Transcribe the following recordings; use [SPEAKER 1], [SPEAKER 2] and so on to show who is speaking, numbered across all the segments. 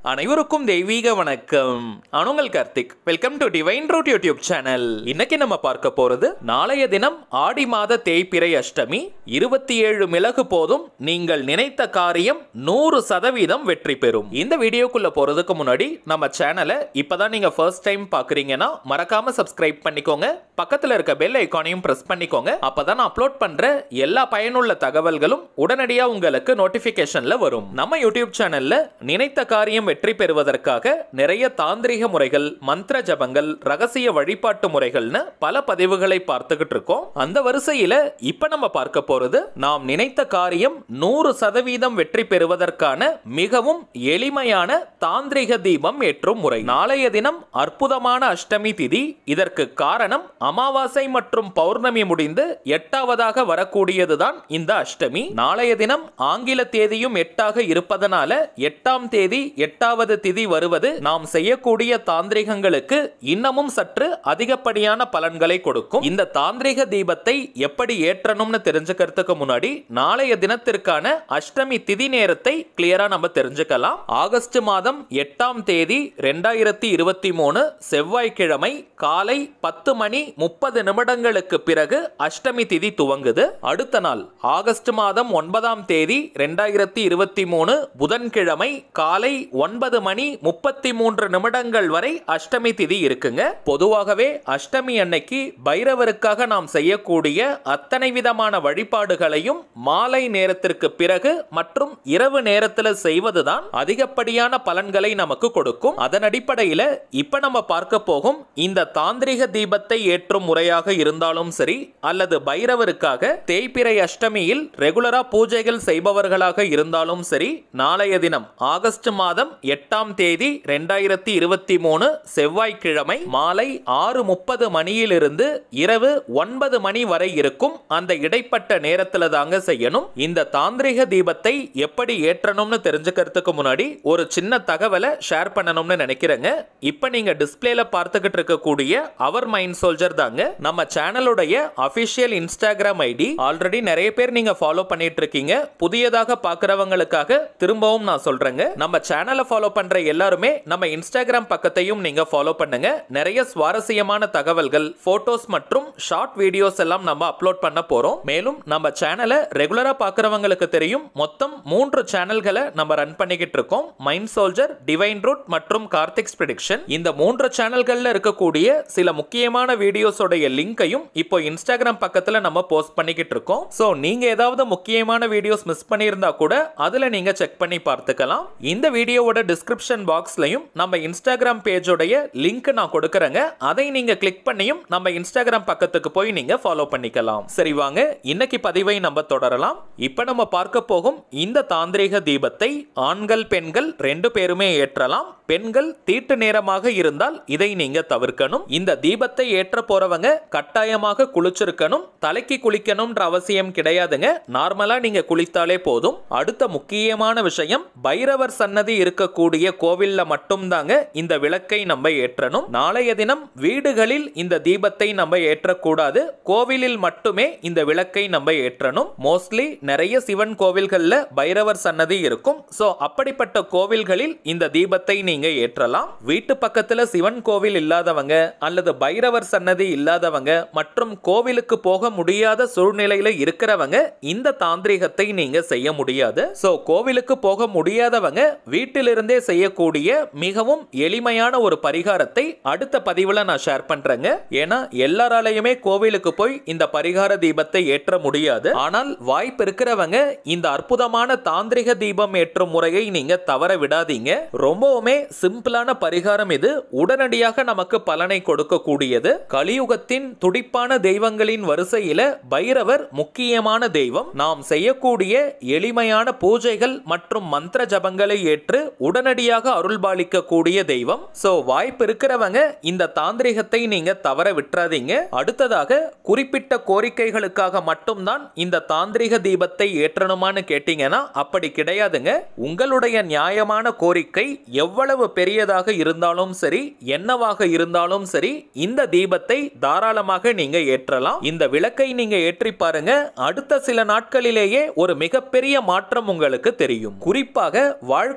[SPEAKER 1] அனைவருக்கும் தெய்வீக வணக்கம் நான் உங்கள் Karthik welcome to divine root YouTube channel இன்னைக்கு நம்ம பார்க்க போறது நாளைய தினம் ஆடி மாத தேய்பிறை அஷ்டமி இருபத்தி ஏழு மிளகு போதும் நீங்கள் நினைத்த காரியம் நூறு சதவீதம் வெற்றி பெறும் இந்த வீடியோக்குள்ள போறதுக்கு முன்னாடி நம்ம சேனலை இப்பதான் நீங்க ஃபர்ஸ்ட் டைம் பாக்குறீங்கன்னா மறக்காம சப்ஸ்கிரைப் பண்ணிக்கோங்க பக்கத்துல இருக்க பெல் ஐக்கானையும் பிரஸ் பண்ணிக்கோங்க அப்பதான் நான் அப்லோட் பண்ற எல்லா பயனுள்ள தகவல்களும் உடனடியா உங்களுக்கு நோட்டிபிகேஷன்ல வரும் நம்ம யூடியூப் சேனல்ல நினைத்த காரியம் வெற்றி பெறுவதற்காக நிறைய தாந்திரிக முறைகள் மந்திர ஜபங்கள் ரகசிய வழிபாட்டு முறைகள்னு பல பதிவுகளை பார்த்துக்கிட்டு இருக்கோம் அந்த வரிசையில இப்ப நம்ம பார்க்க போறது நாம் நினைத்த காரியம் நூறு சதவீதம் வெற்றி பெறுவதற்கான மிகவும் எளிமையான தாந்திரிக தீபம் ஏற்றும் முறை நாளைய தினம் அற்புதமான அஷ்டமி திதி இதற்கு காரணம் அமாவாசை மற்றும் பௌர்ணமி முடிந்து எட்டாவதாக வரக்கூடியதுதான் இந்த அஷ்டமி நாளைய தினம் ஆங்கில தேதியும் எட்டாக இருப்பதனால எட்டாம் தேதி எட்டாவது திதி வருவது நாம் செய்யக்கூடிய தாந்திரிகங்களுக்கு இன்னமும் சற்று அதிகப்படியான பலன்களை கொடுக்கும் இந்த தாந்திரிக தீபத்தை எப்படி ஏற்றணும்னு தெரிஞ்சுக்கிறதுக்கு முன்னாடி நாளைய தினத்திற்கான அஷ்டமி திதி நேரத்தை கிளியரா நம்ம தெரிஞ்சுக்கலாம் ஆகஸ்ட் மாதம் எட்டாம் தேதி ரெண்டாயிரத்தி இருபத்தி மூணு செவ்வாய்க்கிழமை காலை பத்து மணி முப்பது நிமிடங்களுக்கு பிறகு அஷ்டமி திதி துவங்குது அடுத்த நாள் ஆகஸ்ட் மாதம் ஒன்பதாம் தேதி ரெண்டாயிரத்தி இருபத்தி மூணு புதன்கிழமை காலை ஒன்பது மணி முப்பத்தி மூன்று நிமிடங்கள் வரை அஷ்டமி திதி இருக்குங்க பொதுவாகவே அஷ்டமி அன்னைக்கு பைரவருக்காக நாம் செய்யக்கூடிய அத்தனை விதமான வழிபாடுகளையும் மாலை நேரத்திற்கு பிறகு மற்றும் இரவு நேரத்தில் செய்வதுதான் அதிகப்படியான பலன்களை நமக்கு கொடுக்கும் அதன் அடிப்படையில் இப்ப நம்ம பார்க்க போகும் இந்த தாந்திரிக தீபத்தை ஏற்றும் முறையாக இருந்தாலும் சரி அல்லது பைரவருக்காக தேய்பிறை அஷ்டமியில் ரெகுலரா பூஜைகள் செய்பவர்களாக இருந்தாலும் சரி நாளைய தினம் ஆகஸ்ட் மாதம் எட்டாம் தேதி ரெண்டாயிரத்தி இருபத்தி மூணு செவ்வாய்க்கிழமை மாலை ஆறு முப்பது மணியிலிருந்து இரவு ஒன்பது மணி வரை இருக்கும் அந்த இடைப்பட்ட நேரத்துல தாங்க செய்யணும் இந்த தாந்திரிக தீபத்தை எப்படி ஏற்றணும்னு தெரிஞ்சுக்கிறதுக்கு முன்னாடி ஒரு சின்ன தகவலை ஷேர் பண்ணணும்னு நினைக்கிறேங்க இப்ப நீங்க டிஸ்பிளேல பார்த்துக்கிட்டு இருக்கக்கூடிய அவர் மைண்ட் சோல்ஜர் தாங்க நம்ம சேனலுடைய அபிஷியல் இன்ஸ்டாகிராம் ஐடி ஆல்ரெடி நிறைய பேர் நீங்க ஃபாலோ பண்ணிட்டு இருக்கீங்க புதியதாக பார்க்கறவங்களுக்காக திரும்பவும் நான் சொல்றேங்க நம்ம சேனலை ஃபாலோ பண்ற எல்லாருமே நம்ம இன்ஸ்டாகிராம் பக்கத்தையும் நீங்க ஃபாலோ பண்ணுங்க நிறைய சுவாரஸ்யமான தகவல்கள் போட்டோஸ் மற்றும் ஷார்ட் வீடியோஸ் எல்லாம் நம்ம அப்லோட் பண்ண போறோம் மேலும் நம்ம சேனலை ரெகுலரா பார்க்கறவங்களுக்கு தெரியும் மொத்தம் மூன்று சேனல்களை நம்ம ரன் பண்ணிக்கிட்டு இருக்கோம் மைண்ட் சோல்ஜர் டிவைன் ரூட் மற்றும் கார்த்திக்ஸ் ப்ரிடிக்ஷன் இந்த மூன்று சேனல்கள்ல இருக்கக்கூடிய சில முக்கியமான வீடியோஸோடைய லிங்கையும் இப்போ இன்ஸ்டாகிராம் பக்கத்துல நம்ம போஸ்ட் பண்ணிக்கிட்டு இருக்கோம் சோ நீங்க ஏதாவது முக்கியமான வீடியோஸ் மிஸ் பண்ணியிருந்தா கூட அதுல நீங்க செக் பண்ணி பார்த்துக்கலாம் இந்த வீடியோவோட டிஸ்கிரிப்ஷன் பாக்ஸ்லயும் நம்ம இன்ஸ்டாகிராம் பேஜோடைய லிங்க் நான் கொடுக்கறேங்க அதை நீங்க கிளிக் பண்ணியும் நம்ம இன்ஸ்டாகிராம் பக்கத்துக்கு போய் நீங்க ஃபாலோ பண்ணிக்கலாம் சரி வாங்க இன்னைக்கு பதிவை நம்ம தொடரலாம் இப்ப நம்ம பார்க்க போகும் இந்த தாந்திரிக தீபத்தை ஆண்கள் பெண்கள் ரெண்டு பேருமே ஏற்றலாம் பெண்கள் தீட்டு நேரமாக இருந்தால் இதை நீங்க தவிர்க்கணும் இந்த தீபத்தை ஏற்ற போறவங்க கட்டாயமாக குளிச்சிருக்கணும் தலைக்கு குளிக்கணும்ன்ற அவசியம் கிடையாதுங்க நார்மலா நீங்க குளித்தாலே போதும் அடுத்த முக்கியமான விஷயம் பைரவர் சன்னதி இருக்கக்கூடிய கோவில்ல மட்டும்தாங்க இந்த விளக்கை நம்ம ஏற்றணும் நாளைய தினம் வீடுகளில் இந்த தீபத்தை நம்ம ஏற்றக்கூடாது கோவிலில் மட்டுமே இந்த விளக்கை நம்ம ஏற்றணும் மோஸ்ட்லி நிறைய சிவன் கோவில்கள்ல பைரவர் சன்னதி இருக்கும் சோ அப்படிப்பட்ட கோவில்களில் இந்த தீபத்தை நீங்க ஏற்றலாம் வீட்டு பக்கத்துல சிவன் கோவில் இல்லாதவங்க அல்லது பைரவர் சன்னதி இல்லாதவங்க மற்றும் கோவிலுக்கு போக முடியாத சூழ்நிலையில இருக்கிறவங்க இந்த தாந்திரிகத்தை நீங்க செய்ய முடியாது சோ கோவிலுக்கு போக முடியாதவங்க வீட்டிலிருந்தே செய்யக்கூடிய மிகவும் எளிமையான ஒரு பரிகாரத்தை அடுத்த பதிவுல நான் ஷேர் பண்றேங்க ஏன்னா எல்லாராலையுமே கோவிலுக்கு போய் இந்த பரிகார தீபத்தை ஏற்ற முடியாது ஆனால் வாய்ப்பு இருக்கிறவங்க இந்த அற்புதமான தாந்திரிக தீபம் ஏற்றும் முறையை நீங்க தவற விடாதீங்க ரொம்பவுமே சிம்பிளான பரிகாரம் இது உடனடியாக நமக்கு பலனை கொடுக்கக்கூடியது கலியுகத்தின் துடிப்பான தெய்வங்களின் வரிசையில பைரவர் முக்கியமான தெய்வம் நாம் செய்யக்கூடிய எளிமையான பூஜைகள் மற்றும் மந்திர ஜபங்களை ஏற்று உடனடியாக அருள்பாலிக்கக்கூடிய தெய்வம் சோ வாய்ப்பு இருக்கிறவங்க இந்த தாந்திரிகத்தை நீங்க தவற விட்டுறாதீங்க அடுத்ததாக குறிப்பிட்ட கோரிக்கைகளுக்காக மட்டும்தான் இந்த தாந்திரிக தீபத்தை ஏற்றணுமான்னு கேட்டீங்கன்னா அப்படி கிடையாதுங்க உங்களுடைய நியாயமான கோரிக்கை எவ்வளவு பெரியதாக இருந்தாலும் சரி என்னவாக இருந்தாலும் சரி இந்த தீபத்தை தாராளமாக நீங்க ஏற்றலாம் இந்த விளக்கை நீங்க ஏற்றி பாருங்க அடுத்த சில நாட்களிலேயே ஒரு மிகப்பெரிய மாற்றம் உங்களுக்கு தெரியும் குறிப்பாக வாழ்க்கையில ரொம்ப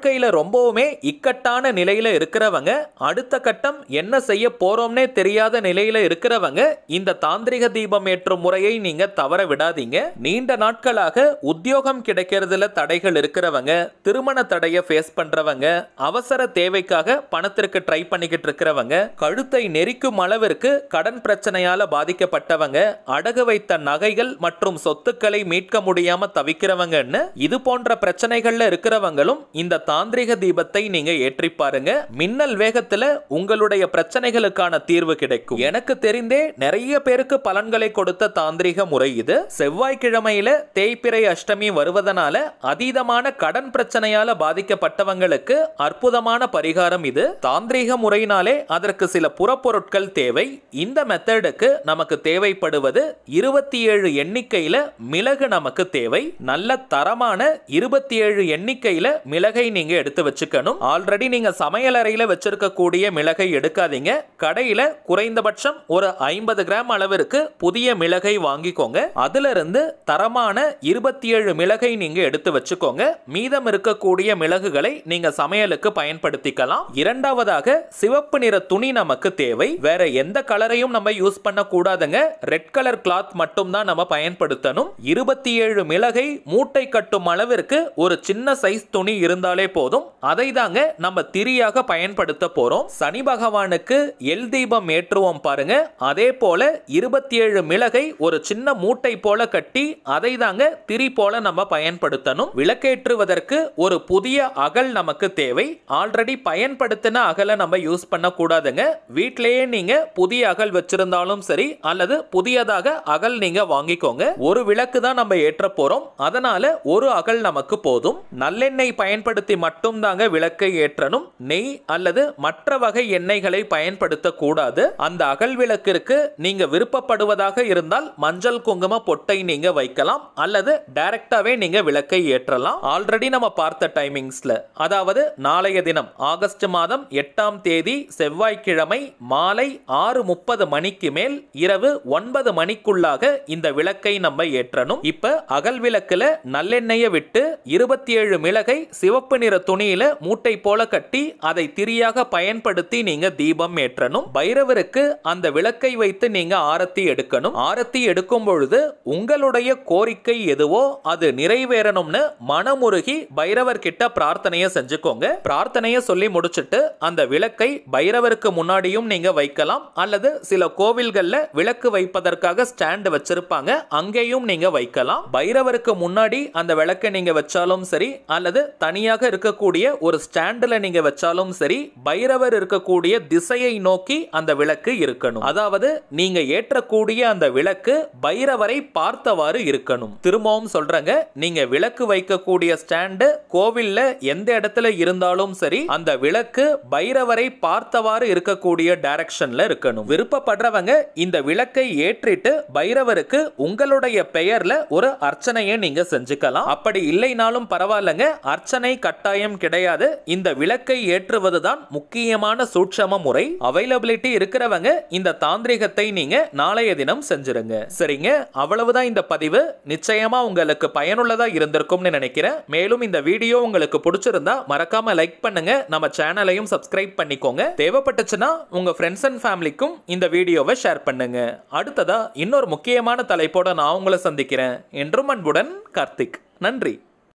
[SPEAKER 1] ரொம்பவுமே இக்கட்டான நிலையில இருக்கிறவங்க அடுத்த கட்டம் என்ன செய்ய போறோம்னே தெரியாத நிலையில இருக்கிறவங்க இந்த தாந்திரிக தீபம் ஏற்றும் முறையை நீங்க தவற விடாதீங்க நீண்ட நாட்களாக உத்தியோகம் கிடைக்கிறதுல தடைகள் இருக்கிறவங்க திருமண தடையை ஃபேஸ் பண்றவங்க அவசர தேவைக்காக பணத்திற்கு ட்ரை பண்ணிக்கிட்டு இருக்கிறவங்க கழுத்தை நெரிக்கும் அளவிற்கு கடன் பிரச்சனையால பாதிக்கப்பட்டவங்க அடகு வைத்த நகைகள் மற்றும் சொத்துக்களை மீட்க முடியாம தவிக்கிறவங்கன்னு இது போன்ற பிரச்சனைகள்ல இருக்கிறவங்களும் இந்த தாந்திரிக தீபத்தை நீங்க ஏற்றி பாருங்க மின்னல் வேகத்துல உங்களுடைய பிரச்சனைகளுக்கான தீர்வு கிடைக்கும் எனக்கு தெரிந்தே நிறைய பேருக்கு பலன்களை கொடுத்த தாந்திரிக முறை இது செவ்வாய்க்கிழமையில தேய்பிறை அஷ்டமி வருவதனால அதீதமான கடன் பிரச்சனையால பாதிக்கப்பட்டவங்களுக்கு அற்புதமான பரிகாரம் இது தாந்திரிக முறையினாலே அதற்கு சில புறப்பொருட்கள் தேவை இந்த மெத்தடுக்கு நமக்கு தேவைப்படுவது இருபத்தி ஏழு எண்ணிக்கையில மிளகு நமக்கு தேவை நல்ல தரமான இருபத்தி ஏழு எண்ணிக்கையில மிளகை நீங்க எடுத்து வச்சுக்கணும் ஆல்ரெடி நீங்க சமையலறையில வச்சிருக்கக்கூடிய மிளகை எடுக்காதீங்க கடையில குறைந்தபட்சம் ஒரு ஐம்பது கிராம் அளவிற்கு புதிய மிளகை வாங்கிக்கோங்க அதுல இருந்து தரமான இருபத்தி ஏழு மிளகை நீங்க எடுத்து வச்சுக்கோங்க மீதம் இருக்கக்கூடிய மிளகுகளை நீங்க சமையலுக்கு பயன்படுத்திக்கலாம் இரண்டாவதாக சிவப்பு நிற துணி நமக்கு தேவை வேற எந்த கலரையும் நம்ம யூஸ் பண்ண கூடாதுங்க ரெட் கலர் கிளாத் மட்டும் தான் நம்ம பயன்படுத்தணும் இருபத்தி ஏழு மிளகை மூட்டை கட்டும் அளவிற்கு ஒரு சின்ன சைஸ் துணி இருந்தாலே போதும் அதை தாங்க நம்ம திரியாக பயன்படுத்த போறோம் சனி பகவானுக்கு எல் தீபம் ஏற்றுவோம் பாருங்க அதே போல இருபத்தி ஏழு மிளகை ஒரு சின்ன மூட்டை போல கட்டி அதை தாங்க திரி போல நம்ம பயன்படுத்தணும் விளக்கேற்றுவதற்கு ஒரு புதிய அகல் நமக்கு தேவை ஆல்ரெடி பயன்படுத்தின அகலை நம்ம யூஸ் பண்ண கூடாதுங்க வீட்டிலேயே நீங்க புதிய அகல் வச்சிருந்தாலும் சரி அல்லது புதியதாக அகல் நீங்க வாங்கிக்கோங்க ஒரு விளக்கு தான் நம்ம ஏற்ற போறோம் அதனால ஒரு அகல் நமக்கு போதும் நல்லெண்ணெய் பயன்படுத்தி மட்டும் தாங்க விளக்கை ஏற்றணும் நெய் அல்லது மற்ற வகை எண்ணெய்களை பயன்படுத்த கூடாது அந்த அகல் விளக்கிற்கு நீங்க விருப்பப்படுவதாக இருந்தால் மஞ்சள் குங்கும பொட்டை நீங்க வைக்கலாம் அல்லது டைரக்டாவே நீங்க விளக்கை ஏற்றலாம் ஆல்ரெடி நம்ம பார்த்த டைமிங்ஸ்ல அதாவது நாளைய தினம் ஆகஸ்ட் மாதம் எட்டாம் தேதி செவ்வாய்க்கிழமை மாலை ஆறு முப்பது மணிக்கு மேல் இரவு ஒன்பது மணிக்குள்ளாக இந்த விளக்கை நம்ம ஏற்றணும் இப்ப அகல் விளக்குல நல்லெண்ணெயை விட்டு இருபத்தி ஏழு மிளகை சிவப்பு நிற துணியில மூட்டை போல கட்டி அதை திரியாக பயன்படுத்தி நீங்க தீபம் ஏற்றணும் பைரவருக்கு அந்த விளக்கை வைத்து நீங்க ஆரத்தி எடுக்கணும் ஆரத்தி எடுக்கும் பொழுது உங்களுடைய கோரிக்கை எதுவோ அது நிறைவேறணும்னு மனமுருகி பைரவர் கிட்ட பிரார்த்தனையை செஞ்சுக்கோங்க பிரார்த்தனையை சொல்லி முடிச்சிட்டு அந்த விளக்கை பைரவருக்கு முன்னாடியும் நீங்க வைக்கலாம் அல்லது சில கோவில்கள்ல விளக்கு வைப்பதற்காக ஸ்டாண்ட் வச்சிருப்பாங்க அங்கேயும் நீங்க வைக்கலாம் பைரவருக்கு முன்னாடி அந்த விளக்கை நீங்க வச்சாலும் சரி அல்லது தனியாக இருக்கக்கூடிய ஒரு ஸ்டாண்டில் நீங்க வச்சாலும் சரி பைரவர் இருக்கக்கூடிய திசையை நோக்கி அந்த விளக்கு இருக்கணும் அதாவது நீங்க ஏற்றக்கூடிய அந்த விளக்கு பைரவரை பார்த்தவாறு இருக்கணும் திரும்பவும் சொல்றேங்க நீங்க விளக்கு வைக்கக்கூடிய ஸ்டாண்டு கோவில்ல எந்த இடத்துல இருந்தாலும் சரி அந்த விளக்கு பைரவரை பார்த்தவாறு இருக்கக்கூடிய டைரக்ஷன்ல இருக்கணும் விருப்பப்படுறவங்க இந்த விளக்கை ஏற்றிட்டு பைரவருக்கு உங்களுடைய பெயர்ல ஒரு அர்ச்சனையை நீங்க செஞ்சுக்கலாம் அப்படி இல்லைனாலும் பரவாயில்லைங்க அர்ச்சனை கட்டாயம் கிடையாது இந்த விளக்கை ஏற்றுவதுதான் முக்கியமான சூட்சம முறை அவைலபிலிட்டி இருக்கிறவங்க இந்த தாந்திரிகத்தை நீங்க நாளைய தினம் செஞ்சிருங்க சரிங்க அவ்வளவுதான் இந்த பதிவு நிச்சயமா உங்களுக்கு பயனுள்ளதா இருந்திருக்கும்னு நினைக்கிறேன் மேலும் இந்த வீடியோ உங்களுக்கு பிடிச்சிருந்தா மறக்காம லைக் பண்ணுங்க நம்ம சேனலையும் சப்ஸ்கிரைப் பண்ணிக்கோங்க தேவைப்பட்டுச்சுன்னா உங்க ஃப்ரெண்ட்ஸ் அண்ட் ஃபேமிலிக்கும் இந்த வீடியோவை ஷேர் பண்ணுங்க அடுத்ததா இன்னொரு முக்கியமான தலைப்போட நான் உங்களை சந்திக்கிறேன் என்றும் அன்புடன் கார்த்திக் நன்றி